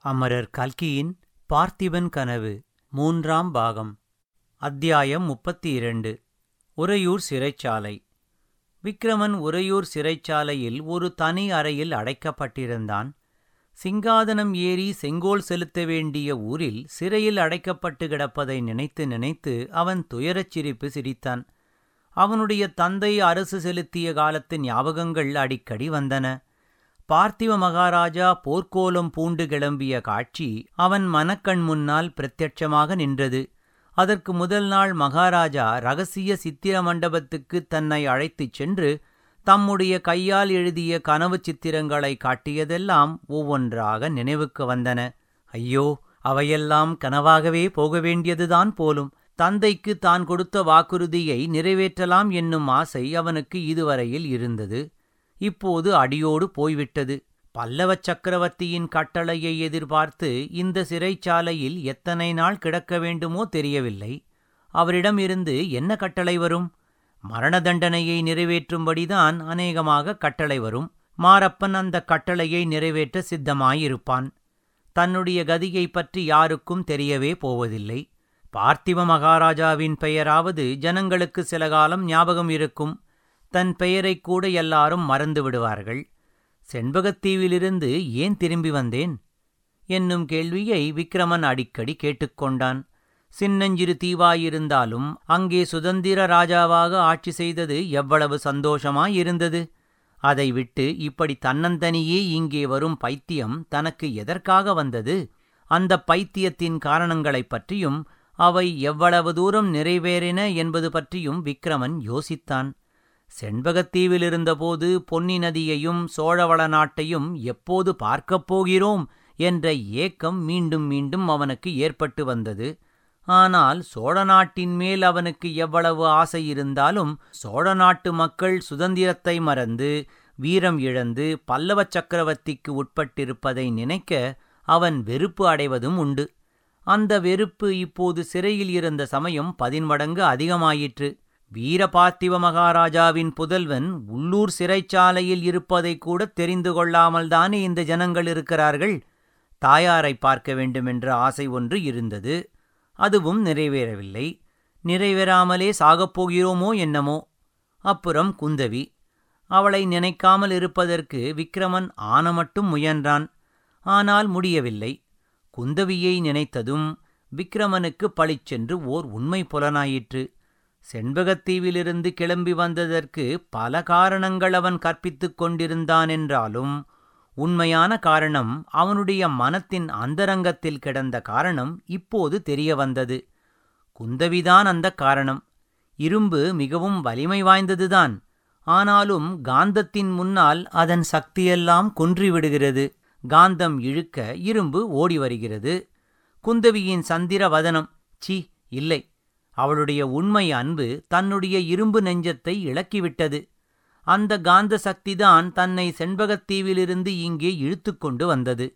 அமரர் கல்கியின் பார்த்திபன் கனவு மூன்றாம் பாகம் அத்தியாயம் முப்பத்தி இரண்டு உறையூர் சிறைச்சாலை விக்ரமன் உறையூர் சிறைச்சாலையில் ஒரு தனி அறையில் அடைக்கப்பட்டிருந்தான் சிங்காதனம் ஏறி செங்கோல் செலுத்த வேண்டிய ஊரில் சிறையில் அடைக்கப்பட்டு கிடப்பதை நினைத்து நினைத்து அவன் துயரச் சிரிப்பு சிரித்தான் அவனுடைய தந்தை அரசு செலுத்திய காலத்து ஞாபகங்கள் அடிக்கடி வந்தன பார்த்திவ மகாராஜா போர்க்கோலம் பூண்டு கிளம்பிய காட்சி அவன் மனக்கண் முன்னால் பிரத்யட்சமாக நின்றது அதற்கு முதல் நாள் மகாராஜா ரகசிய சித்திர மண்டபத்துக்கு தன்னை அழைத்துச் சென்று தம்முடைய கையால் எழுதிய கனவு சித்திரங்களை காட்டியதெல்லாம் ஒவ்வொன்றாக நினைவுக்கு வந்தன ஐயோ அவையெல்லாம் கனவாகவே போக வேண்டியதுதான் போலும் தந்தைக்கு தான் கொடுத்த வாக்குறுதியை நிறைவேற்றலாம் என்னும் ஆசை அவனுக்கு இதுவரையில் இருந்தது இப்போது அடியோடு போய்விட்டது பல்லவ சக்கரவர்த்தியின் கட்டளையை எதிர்பார்த்து இந்த சிறைச்சாலையில் எத்தனை நாள் கிடக்க வேண்டுமோ தெரியவில்லை அவரிடமிருந்து என்ன கட்டளை வரும் மரண தண்டனையை நிறைவேற்றும்படிதான் அநேகமாக கட்டளை வரும் மாரப்பன் அந்த கட்டளையை நிறைவேற்ற சித்தமாயிருப்பான் தன்னுடைய கதியை பற்றி யாருக்கும் தெரியவே போவதில்லை பார்த்திவ மகாராஜாவின் பெயராவது ஜனங்களுக்கு சில காலம் ஞாபகம் இருக்கும் தன் பெயரைக் கூட எல்லாரும் மறந்து விடுவார்கள் செண்பகத்தீவிலிருந்து ஏன் திரும்பி வந்தேன் என்னும் கேள்வியை விக்ரமன் அடிக்கடி கேட்டுக்கொண்டான் சின்னஞ்சிறு தீவாயிருந்தாலும் அங்கே சுதந்திர ராஜாவாக ஆட்சி செய்தது எவ்வளவு சந்தோஷமாயிருந்தது அதை விட்டு இப்படி தன்னந்தனியே இங்கே வரும் பைத்தியம் தனக்கு எதற்காக வந்தது அந்த பைத்தியத்தின் காரணங்களைப் பற்றியும் அவை எவ்வளவு தூரம் நிறைவேறின என்பது பற்றியும் விக்ரமன் யோசித்தான் செண்பகத்தீவில் இருந்தபோது பொன்னி நதியையும் சோழவள நாட்டையும் எப்போது பார்க்கப் போகிறோம் என்ற ஏக்கம் மீண்டும் மீண்டும் அவனுக்கு ஏற்பட்டு வந்தது ஆனால் சோழ நாட்டின் மேல் அவனுக்கு எவ்வளவு ஆசை இருந்தாலும் சோழ நாட்டு மக்கள் சுதந்திரத்தை மறந்து வீரம் இழந்து பல்லவ சக்கரவர்த்திக்கு உட்பட்டிருப்பதை நினைக்க அவன் வெறுப்பு அடைவதும் உண்டு அந்த வெறுப்பு இப்போது சிறையில் இருந்த சமயம் பதின்மடங்கு அதிகமாயிற்று வீரபார்த்திவ மகாராஜாவின் புதல்வன் உள்ளூர் சிறைச்சாலையில் இருப்பதை கூட தெரிந்து கொள்ளாமல்தானே இந்த ஜனங்கள் இருக்கிறார்கள் தாயாரை பார்க்க வேண்டுமென்ற ஆசை ஒன்று இருந்தது அதுவும் நிறைவேறவில்லை நிறைவேறாமலே சாகப் போகிறோமோ என்னமோ அப்புறம் குந்தவி அவளை நினைக்காமல் இருப்பதற்கு விக்ரமன் ஆன மட்டும் முயன்றான் ஆனால் முடியவில்லை குந்தவியை நினைத்ததும் விக்ரமனுக்கு பளிச்சென்று ஓர் உண்மை புலனாயிற்று செண்பகத்தீவிலிருந்து கிளம்பி வந்ததற்கு பல காரணங்கள் அவன் கற்பித்துக் கொண்டிருந்தான் என்றாலும் உண்மையான காரணம் அவனுடைய மனத்தின் அந்தரங்கத்தில் கிடந்த காரணம் இப்போது தெரிய வந்தது குந்தவிதான் அந்த காரணம் இரும்பு மிகவும் வலிமை வாய்ந்ததுதான் ஆனாலும் காந்தத்தின் முன்னால் அதன் சக்தியெல்லாம் குன்றிவிடுகிறது காந்தம் இழுக்க இரும்பு ஓடி வருகிறது குந்தவியின் சந்திர வதனம் சி இல்லை அவளுடைய உண்மை அன்பு தன்னுடைய இரும்பு நெஞ்சத்தை இழக்கிவிட்டது அந்த காந்த சக்திதான் தன்னை செண்பகத்தீவிலிருந்து இங்கே இழுத்து கொண்டு வந்தது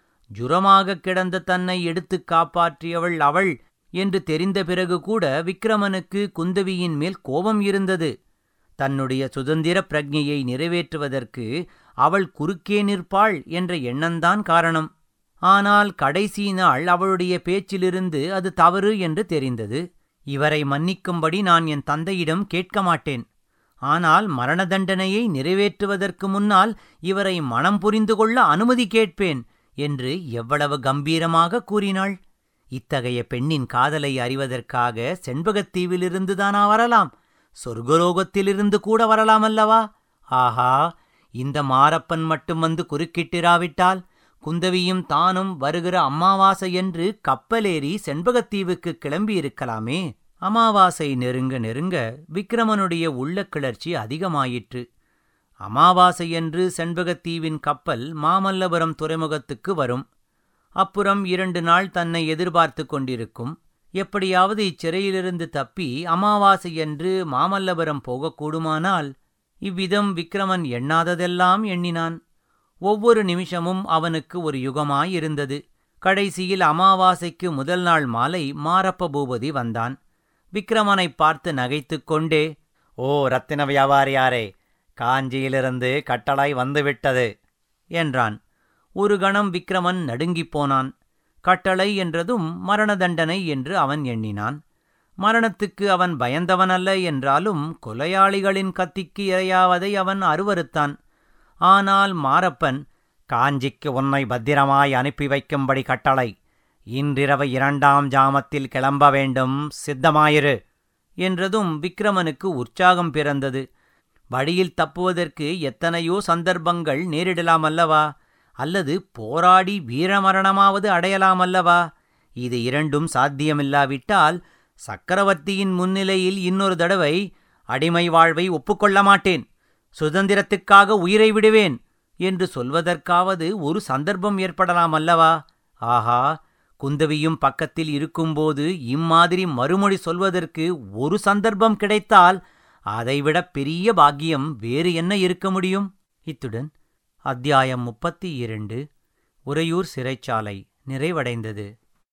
ஜுரமாக கிடந்த தன்னை எடுத்துக் காப்பாற்றியவள் அவள் என்று தெரிந்த பிறகு கூட விக்ரமனுக்கு குந்தவியின் மேல் கோபம் இருந்தது தன்னுடைய சுதந்திர பிரஜையை நிறைவேற்றுவதற்கு அவள் குறுக்கே நிற்பாள் என்ற எண்ணந்தான் காரணம் ஆனால் கடைசி நாள் அவளுடைய பேச்சிலிருந்து அது தவறு என்று தெரிந்தது இவரை மன்னிக்கும்படி நான் என் தந்தையிடம் கேட்க மாட்டேன் ஆனால் மரண தண்டனையை நிறைவேற்றுவதற்கு முன்னால் இவரை மனம் புரிந்து கொள்ள அனுமதி கேட்பேன் என்று எவ்வளவு கம்பீரமாக கூறினாள் இத்தகைய பெண்ணின் காதலை அறிவதற்காக செண்பகத்தீவிலிருந்துதானா வரலாம் சொர்க்கலோகத்திலிருந்து கூட வரலாம் அல்லவா ஆஹா இந்த மாரப்பன் மட்டும் வந்து குறுக்கிட்டிராவிட்டால் குந்தவியும் தானும் வருகிற அம்மாவாசை என்று கப்பலேறி செண்பகத்தீவுக்கு கிளம்பியிருக்கலாமே அமாவாசை நெருங்க நெருங்க விக்ரமனுடைய உள்ள கிளர்ச்சி அதிகமாயிற்று அமாவாசையன்று செண்பகத்தீவின் கப்பல் மாமல்லபுரம் துறைமுகத்துக்கு வரும் அப்புறம் இரண்டு நாள் தன்னை எதிர்பார்த்து கொண்டிருக்கும் எப்படியாவது இச்சிறையிலிருந்து தப்பி அமாவாசையன்று மாமல்லபுரம் போகக்கூடுமானால் இவ்விதம் விக்ரமன் எண்ணாததெல்லாம் எண்ணினான் ஒவ்வொரு நிமிஷமும் அவனுக்கு ஒரு யுகமாயிருந்தது கடைசியில் அமாவாசைக்கு முதல் நாள் மாலை மாரப்ப பூபதி வந்தான் விக்ரமனைப் பார்த்து நகைத்துக் கொண்டே ஓ ரத்தின வியாபாரியாரே காஞ்சியிலிருந்து கட்டளை வந்துவிட்டது என்றான் ஒரு கணம் விக்கிரமன் நடுங்கிப் போனான் கட்டளை என்றதும் மரண தண்டனை என்று அவன் எண்ணினான் மரணத்துக்கு அவன் பயந்தவனல்ல என்றாலும் கொலையாளிகளின் கத்திக்கு இரையாவதை அவன் அருவருத்தான் ஆனால் மாரப்பன் காஞ்சிக்கு உன்னை பத்திரமாய் அனுப்பி வைக்கும்படி கட்டளை இன்றிரவு இரண்டாம் ஜாமத்தில் கிளம்ப வேண்டும் சித்தமாயிரு என்றதும் விக்கிரமனுக்கு உற்சாகம் பிறந்தது வழியில் தப்புவதற்கு எத்தனையோ சந்தர்ப்பங்கள் நேரிடலாம் அல்லவா அல்லது போராடி வீரமரணமாவது அடையலாம் அல்லவா இது இரண்டும் சாத்தியமில்லாவிட்டால் சக்கரவர்த்தியின் முன்னிலையில் இன்னொரு தடவை அடிமை வாழ்வை ஒப்புக்கொள்ள மாட்டேன் சுதந்திரத்துக்காக உயிரை விடுவேன் என்று சொல்வதற்காவது ஒரு சந்தர்ப்பம் ஏற்படலாம் அல்லவா ஆஹா குந்தவியும் பக்கத்தில் இருக்கும்போது இம்மாதிரி மறுமொழி சொல்வதற்கு ஒரு சந்தர்ப்பம் கிடைத்தால் அதைவிட பெரிய பாக்கியம் வேறு என்ன இருக்க முடியும் இத்துடன் அத்தியாயம் முப்பத்தி இரண்டு உறையூர் சிறைச்சாலை நிறைவடைந்தது